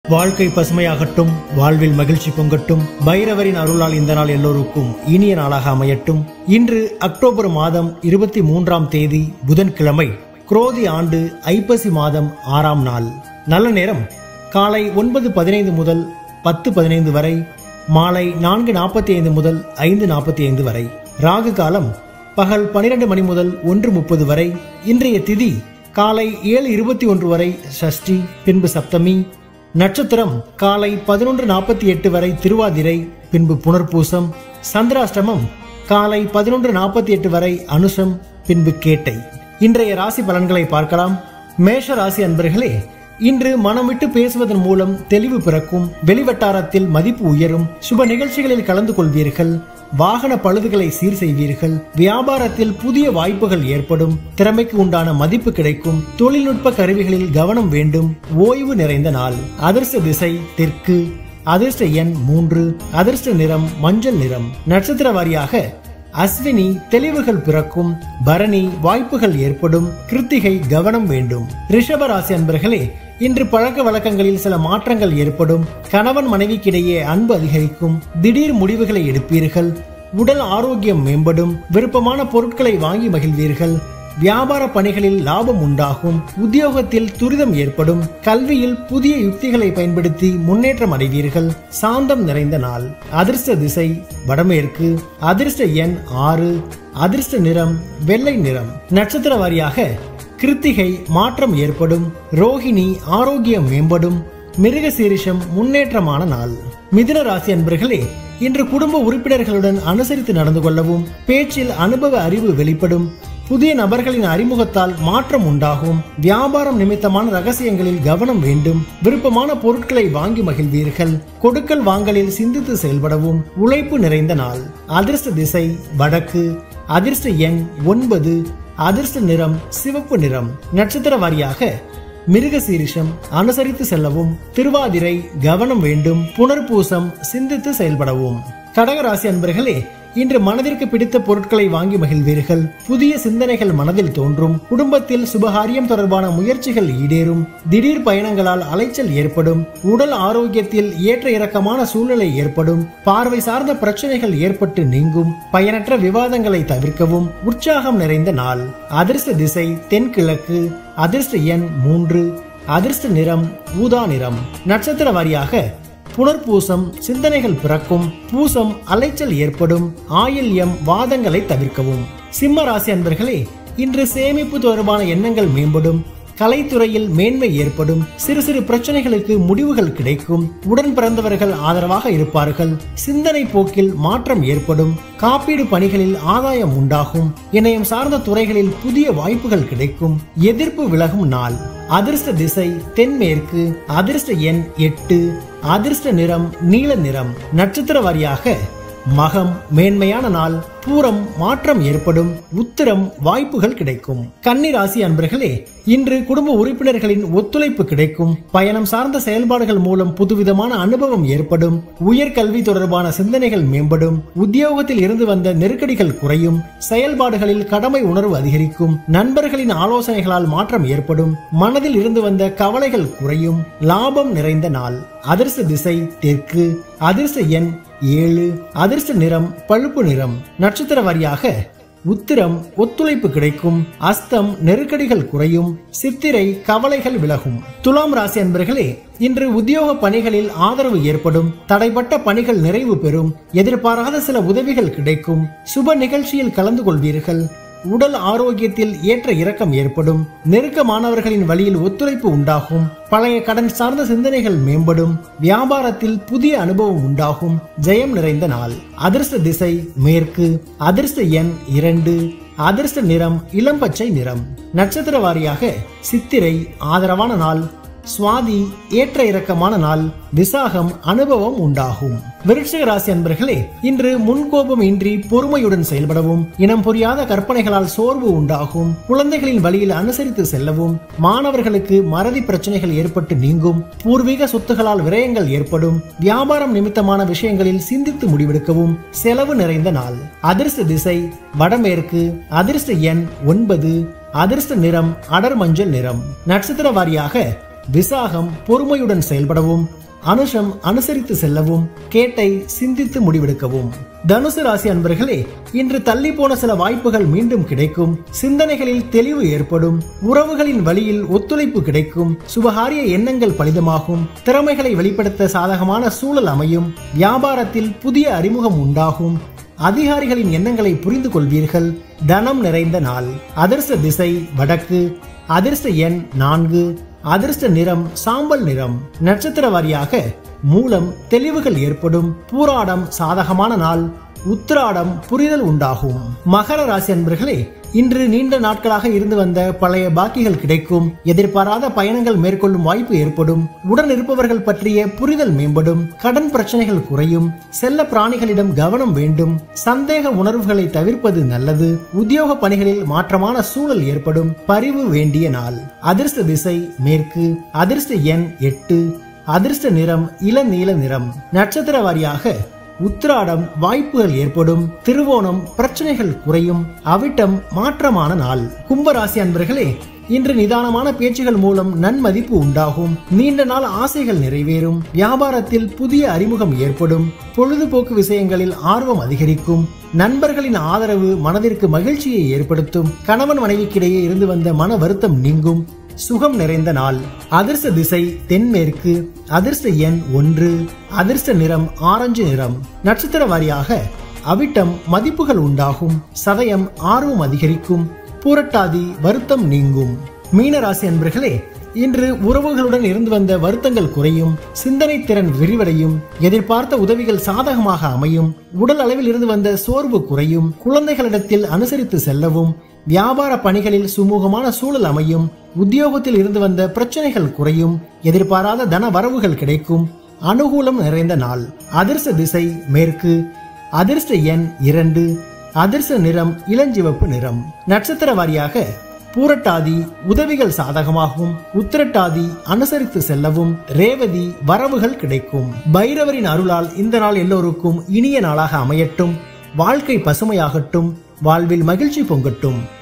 வாழ்க்கை பசுமையாகட்டும் வாழ்வில் மகிழ்ச்சி பொங்கட்டும் பைரவரின் அருளால் இந்த நாள் எல்லோருக்கும் இனிய நாளாக அமையட்டும் இன்று அக்டோபர் மாதம் இருபத்தி மூன்றாம் தேதி புதன்கிழமை குரோதி ஆண்டு ஐப்பசி மாதம் ஆறாம் நாள் நல்ல நேரம் காலை ஒன்பது பதினைந்து முதல் பத்து பதினைந்து வரை மாலை நான்கு நாற்பத்தி ஐந்து முதல் ஐந்து நாற்பத்தி ஐந்து வரை ராகு காலம் பகல் பனிரெண்டு மணி முதல் ஒன்று முப்பது வரை இன்றைய திதி காலை ஏழு இருபத்தி ஒன்று வரை சஷ்டி பின்பு சப்தமி நட்சத்திரம் காலை பதினொன்று நாற்பத்தி எட்டு வரை திருவாதிரை பின்பு புனர்பூசம் சந்திராஷ்டமம் காலை பதினொன்று நாற்பத்தி எட்டு வரை அனுஷம் பின்பு கேட்டை இன்றைய ராசி பலன்களை பார்க்கலாம் மேஷ ராசி அன்பர்களே இன்று மனம் விட்டு பேசுவதன் மூலம் தெளிவு பிறக்கும் வெளிவட்டாரத்தில் மதிப்பு உயரும் சுப நிகழ்ச்சிகளில் கலந்து கொள்வீர்கள் வாகன பழுதுகளை சீர் செய்வீர்கள் வியாபாரத்தில் புதிய வாய்ப்புகள் ஏற்படும் திறமைக்கு உண்டான மதிப்பு கிடைக்கும் தொழில்நுட்ப கருவிகளில் கவனம் வேண்டும் ஓய்வு நிறைந்த நாள் அதிர்ஷ்ட திசை தெற்கு அதிர்ஷ்ட எண் மூன்று அதிர்ஷ்ட நிறம் மஞ்சள் நிறம் நட்சத்திர வாரியாக அஸ்வினி தெளிவுகள் பிறக்கும் பரணி வாய்ப்புகள் ஏற்படும் கிருத்திகை கவனம் வேண்டும் ரிஷப ராசி அன்பர்களே இன்று பழக்க வழக்கங்களில் சில மாற்றங்கள் ஏற்படும் கணவன் மனைவிக்கிடையே அன்பு அதிகரிக்கும் திடீர் முடிவுகளை எடுப்பீர்கள் உடல் ஆரோக்கியம் மேம்படும் விருப்பமான பொருட்களை வாங்கி மகிழ்வீர்கள் வியாபார பணிகளில் லாபம் உண்டாகும் உத்தியோகத்தில் துரிதம் ஏற்படும் கல்வியில் புதிய யுக்திகளை பயன்படுத்தி முன்னேற்றம் அடைவீர்கள் சாந்தம் நிறைந்த நாள் அதிர்ஷ்ட திசை வடமேற்கு அதிர்ஷ்ட எண் ஆறு அதிர்ஷ்ட நிறம் வெள்ளை நிறம் நட்சத்திர வாரியாக கிருத்திகை மாற்றம் ஏற்படும் ரோஹிணி ஆரோக்கியம் மேம்படும் மிருக சீரிஷம் முன்னேற்றமான நாள் மிதுன ராசி அன்பர்களே இன்று குடும்ப உறுப்பினர்களுடன் அனுசரித்து நடந்து கொள்ளவும் பேச்சில் அனுபவ அறிவு வெளிப்படும் புதிய நபர்களின் அறிமுகத்தால் மாற்றம் உண்டாகும் வியாபாரம் நிமித்தமான ரகசியங்களில் கவனம் வேண்டும் விருப்பமான பொருட்களை வாங்கி மகிழ்வீர்கள் கொடுக்கல் வாங்கலில் சிந்தித்து செயல்படவும் உழைப்பு நிறைந்த நாள் அதிர்ஷ்ட திசை வடக்கு அதிர்ஷ்ட எண் ஒன்பது அதிர்ஷ்ட நிறம் சிவப்பு நிறம் நட்சத்திர வாரியாக மிருக சீரிஷம் அனுசரித்து செல்லவும் திருவாதிரை கவனம் வேண்டும் புனர்பூசம் சிந்தித்து செயல்படவும் கடகராசி அன்பர்களே இன்று மனதிற்கு பிடித்த பொருட்களை வாங்கி மகிழ்வீர்கள் புதிய சிந்தனைகள் மனதில் தோன்றும் குடும்பத்தில் சுபகாரியம் தொடர்பான முயற்சிகள் ஈடேறும் திடீர் பயணங்களால் அலைச்சல் ஏற்படும் உடல் ஆரோக்கியத்தில் ஏற்ற இறக்கமான சூழ்நிலை ஏற்படும் பார்வை சார்ந்த பிரச்சனைகள் ஏற்பட்டு நீங்கும் பயனற்ற விவாதங்களை தவிர்க்கவும் உற்சாகம் நிறைந்த நாள் அதிர்ஷ்ட திசை தென்கிழக்கு அதிர்ஷ்ட எண் மூன்று அதிர்ஷ்ட நிறம் ஊதா நிறம் நட்சத்திர வாரியாக புனர்பூசம் சிந்தனைகள் பிறக்கும் பூசம் அலைச்சல் ஏற்படும் ஆயில்யம் வாதங்களை தவிர்க்கவும் சிம்ம ராசி அன்பர்களே இன்று சேமிப்பு தொடர்பான எண்ணங்கள் மேம்படும் கலைத்துறையில் மேன்மை ஏற்படும் சிறு சிறு பிரச்சனைகளுக்கு முடிவுகள் கிடைக்கும் உடன் பிறந்தவர்கள் ஆதரவாக இருப்பார்கள் சிந்தனை போக்கில் மாற்றம் ஏற்படும் காப்பீடு பணிகளில் ஆதாயம் உண்டாகும் இணையம் சார்ந்த துறைகளில் புதிய வாய்ப்புகள் கிடைக்கும் எதிர்ப்பு விலகும் நாள் அதிர்ஷ்ட திசை தென்மேற்கு அதிர்ஷ்ட எண் எட்டு அதிர்ஷ்ட நிறம் நீல நிறம் நட்சத்திர வாரியாக மகம் மேன்மையான நாள் பூரம் மாற்றம் ஏற்படும் உத்திரம் வாய்ப்புகள் கிடைக்கும் கன்னி ராசி அன்பர்களே இன்று குடும்ப உறுப்பினர்களின் ஒத்துழைப்பு கிடைக்கும் பயணம் சார்ந்த செயல்பாடுகள் மூலம் புதுவிதமான அனுபவம் ஏற்படும் உயர்கல்வி தொடர்பான சிந்தனைகள் மேம்படும் உத்தியோகத்தில் இருந்து வந்த நெருக்கடிகள் குறையும் செயல்பாடுகளில் கடமை உணர்வு அதிகரிக்கும் நண்பர்களின் ஆலோசனைகளால் மாற்றம் ஏற்படும் மனதில் இருந்து வந்த கவலைகள் குறையும் லாபம் நிறைந்த நாள் அதிர்ஷ்ட திசை தெற்கு அதிர்ஷ்ட எண் ஏழு அதிர்ஷ்ட நிறம் பழுப்பு நிறம் நட்சத்திர வாரியாக உத்திரம் ஒத்துழைப்பு கிடைக்கும் அஸ்தம் நெருக்கடிகள் குறையும் சித்திரை கவலைகள் விலகும் துலாம் ராசி அன்பர்களே இன்று உத்தியோக பணிகளில் ஆதரவு ஏற்படும் தடைப்பட்ட பணிகள் நிறைவு பெறும் எதிர்பாராத சில உதவிகள் கிடைக்கும் சுப நிகழ்ச்சியில் கலந்து கொள்வீர்கள் உடல் ஆரோக்கியத்தில் ஏற்ற இறக்கம் ஏற்படும் நெருக்கமானவர்களின் வழியில் ஒத்துழைப்பு உண்டாகும் பழைய கடன் சார்ந்த சிந்தனைகள் மேம்படும் வியாபாரத்தில் புதிய அனுபவம் உண்டாகும் ஜெயம் நிறைந்த நாள் அதிர்ஷ்ட திசை மேற்கு அதிர்ஷ்ட எண் இரண்டு அதிர்ஷ்ட நிறம் இளம்பச்சை நிறம் நட்சத்திர வாரியாக சித்திரை ஆதரவான நாள் சுவாதி ஏற்ற இறக்கமான நாள் விசாகம் அனுபவம் உண்டாகும் விருட்சிக ராசி அன்பர்களே இன்று முன்கோபம் இன்றி பொறுமையுடன் செயல்படவும் இனம் புரியாத கற்பனைகளால் சோர்வு உண்டாகும் குழந்தைகளின் வழியில் அனுசரித்து செல்லவும் மாணவர்களுக்கு மறதி பிரச்சனைகள் ஏற்பட்டு நீங்கும் பூர்வீக சொத்துகளால் விரயங்கள் ஏற்படும் வியாபாரம் நிமித்தமான விஷயங்களில் சிந்தித்து முடிவெடுக்கவும் செலவு நிறைந்த நாள் அதிர்ஷ்ட திசை வடமேற்கு அதிர்ஷ்ட எண் ஒன்பது அதிர்ஷ்ட நிறம் அடர் மஞ்சள் நிறம் நட்சத்திர வாரியாக விசாகம் பொறுமையுடன் செயல்படவும் அனுஷம் அனுசரித்து செல்லவும் கேட்டை சிந்தித்து முடிவெடுக்கவும் தனுசு ராசி அன்பர்களே இன்று தள்ளி போன சில வாய்ப்புகள் மீண்டும் கிடைக்கும் சிந்தனைகளில் தெளிவு ஏற்படும் உறவுகளின் வழியில் ஒத்துழைப்பு கிடைக்கும் சுபகாரிய எண்ணங்கள் பலிதமாகும் திறமைகளை வெளிப்படுத்த சாதகமான சூழல் அமையும் வியாபாரத்தில் புதிய அறிமுகம் உண்டாகும் அதிகாரிகளின் எண்ணங்களை புரிந்து கொள்வீர்கள் தனம் நிறைந்த நாள் அதிர்ஷ்ட திசை வடக்கு அதிர்ஷ்ட எண் நான்கு அதிர்ஷ்ட நிறம் சாம்பல் நிறம் நட்சத்திர வாரியாக மூலம் தெளிவுகள் ஏற்படும் பூராடம் சாதகமான நாள் உத்திராடம் புரிதல் உண்டாகும் மகர ராசி அன்பர்களே இன்று நீண்ட நாட்களாக இருந்து வந்த பழைய பாக்கிகள் கிடைக்கும் எதிர்பாராத பயணங்கள் மேற்கொள்ளும் வாய்ப்பு ஏற்படும் உடன் இருப்பவர்கள் பற்றிய புரிதல் மேம்படும் கடன் பிரச்சனைகள் குறையும் செல்ல பிராணிகளிடம் கவனம் வேண்டும் சந்தேக உணர்வுகளை தவிர்ப்பது நல்லது உத்தியோக பணிகளில் மாற்றமான சூழல் ஏற்படும் பரிவு வேண்டிய நாள் அதிர்ஷ்ட திசை மேற்கு அதிர்ஷ்ட எண் எட்டு அதிர்ஷ்ட நிறம் இளநீல நிறம் நட்சத்திர வாரியாக உத்திராடம் வாய்ப்புகள் ஏற்படும் திருவோணம் பிரச்சனைகள் குறையும் அவிட்டம் மாற்றமான நாள் கும்பராசி அன்பர்களே இன்று நிதானமான பேச்சுகள் மூலம் நன்மதிப்பு உண்டாகும் நீண்ட நாள் ஆசைகள் நிறைவேறும் வியாபாரத்தில் புதிய அறிமுகம் ஏற்படும் பொழுதுபோக்கு விஷயங்களில் ஆர்வம் அதிகரிக்கும் நண்பர்களின் ஆதரவு மனதிற்கு மகிழ்ச்சியை ஏற்படுத்தும் கணவன் மனைவிக்கிடையே இருந்து வந்த மன வருத்தம் நீங்கும் சுகம் நிறைந்த நாள் அதிர்ஷ்ட திசை தென்மேற்கு அதிர்ஷ்ட எண் ஒன்று அதிர்ஷ்ட நிறம் ஆரஞ்சு நிறம் நட்சத்திர வாரியாக அவிட்டம் மதிப்புகள் உண்டாகும் சதயம் ஆர்வம் அதிகரிக்கும் பூரட்டாதி வருத்தம் நீங்கும் மீனராசி அன்பர்களே இன்று உறவுகளுடன் இருந்து வந்த வருத்தங்கள் குறையும் சிந்தனை திறன் விரிவடையும் எதிர்பார்த்த உதவிகள் சாதகமாக அமையும் உடல் அளவில் இருந்து வந்த சோர்வு குறையும் குழந்தைகளிடத்தில் அனுசரித்து செல்லவும் வியாபார பணிகளில் சுமூகமான சூழல் அமையும் உத்தியோகத்தில் இருந்து வந்த பிரச்சனைகள் குறையும் எதிர்பாராத தன வரவுகள் கிடைக்கும் அனுகூலம் நிறைந்த நாள் அதிர்ஷ்ட திசை மேற்கு அதிர்ஷ்ட எண் இரண்டு அதிர்ஷ்ட நிறம் இளஞ்சிவப்பு நிறம் நட்சத்திர வாரியாக பூரட்டாதி உதவிகள் சாதகமாகும் உத்திரட்டாதி அனுசரித்து செல்லவும் ரேவதி வரவுகள் கிடைக்கும் பைரவரின் அருளால் இந்த நாள் எல்லோருக்கும் இனிய நாளாக அமையட்டும் வாழ்க்கை பசுமையாகட்டும் வாழ்வில் மகிழ்ச்சி பொங்கட்டும்